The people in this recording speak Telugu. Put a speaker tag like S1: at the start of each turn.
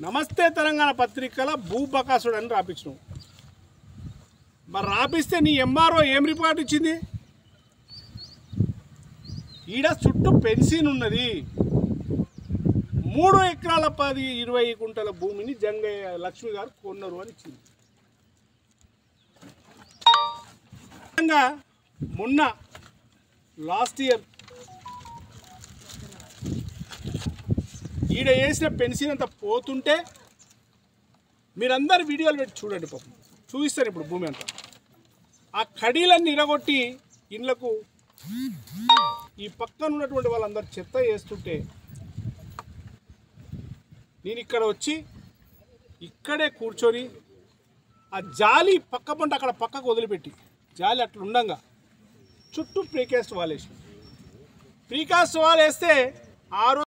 S1: నమస్తే తెలంగాణ పత్రికల భూబకాసుడు అని రాపించినావు మరి రాపిస్తే నీ ఎంఆర్ఓ ఏం రిపోర్ట్ ఇచ్చింది ఈడ చుట్టూ పెన్సిన్ ఉన్నది మూడు ఎకరాల పది ఇరవై గుంటల భూమిని జంగయ్య లక్ష్మి గారు కొన్నారు అని ఇచ్చింది విధంగా మొన్న లాస్ట్ ఇయర్ ఈడ వేసిన పెన్సిన్ అంతా పోతుంటే మీరందరు వీడియోలు పెట్టి చూడండి పాపం చూపిస్తారు ఇప్పుడు భూమి అంతా ఆ కడీలన్నీ ఇరగొట్టి ఇండ్లకు ఈ పక్కన ఉన్నటువంటి వాళ్ళందరూ చెత్త వేస్తుంటే నేను ఇక్కడ వచ్చి ఇక్కడే కూర్చొని ఆ జాలి పక్క పంట అక్కడ పక్కకు వదిలిపెట్టి జాలి అట్లా ఉండంగా చుట్టూ ప్రీకాస్ట్ వాల్ వేసి ప్రీకాస్ట్ వాల్ వేస్తే ఆ రోజు